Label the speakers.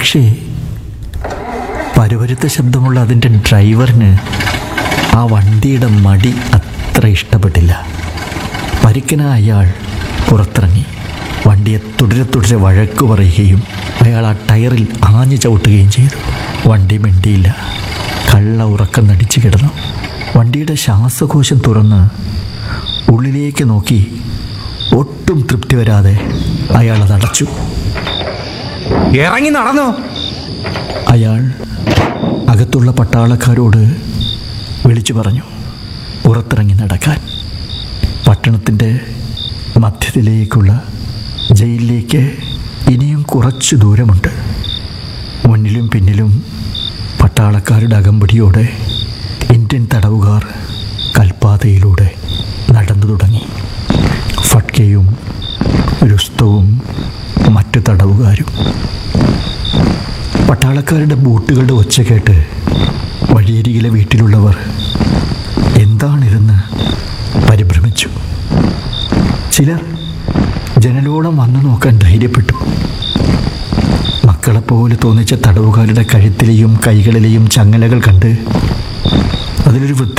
Speaker 1: പക്ഷേ പരുപരുത്ത ശബ്ദമുള്ള അതിൻ്റെ ഡ്രൈവറിന് ആ വണ്ടിയുടെ മടി അത്ര ഇഷ്ടപ്പെട്ടില്ല പരിക്കനായ അയാൾ പുറത്തിറങ്ങി വണ്ടിയെ തുടരെ തുടരെ വഴക്ക് പറയുകയും അയാൾ ആ ടയറിൽ ആഞ്ഞു ചവിട്ടുകയും ചെയ്തു വണ്ടി മിണ്ടിയില്ല കള്ള ഉറക്കം നടിച്ചു കിടന്നു വണ്ടിയുടെ ശ്വാസകോശം തുറന്ന് ഉള്ളിലേക്ക് നോക്കി ഒട്ടും തൃപ്തി വരാതെ അയാൾ അതടച്ചു
Speaker 2: ഇറങ്ങി നടന്നോ
Speaker 1: അയാൾ അകത്തുള്ള പട്ടാളക്കാരോട് വിളിച്ചു പറഞ്ഞു പുറത്തിറങ്ങി നടക്കാൻ പട്ടണത്തിൻ്റെ മധ്യത്തിലേക്കുള്ള ജയിലിലേക്ക് ഇനിയും കുറച്ച് ദൂരമുണ്ട് മുന്നിലും പിന്നിലും പട്ടാളക്കാരുടെ അകമ്പടിയോടെ ഇന്ത്യൻ തടവുകാർ കൽപ്പാതയിലൂടെ നടന്നു തുടങ്ങി ഫട്കയും രുസ്തവും മറ്റു തടവുകാരും പട്ടാളക്കാരുടെ ബൂട്ടുകളുടെ ഒച്ച കേട്ട് വഴിയരികിലെ വീട്ടിലുള്ളവർ എന്താണിതെന്ന് പരിഭ്രമിച്ചു ചിലർ ജനലോളം വന്നു നോക്കാൻ ധൈര്യപ്പെട്ടു മക്കളെപ്പോലെ തോന്നിച്ച തടവുകാരുടെ കഴുത്തിലെയും കൈകളിലെയും ചങ്ങലകൾ കണ്ട് അതിലൊരു വൃദ്ധ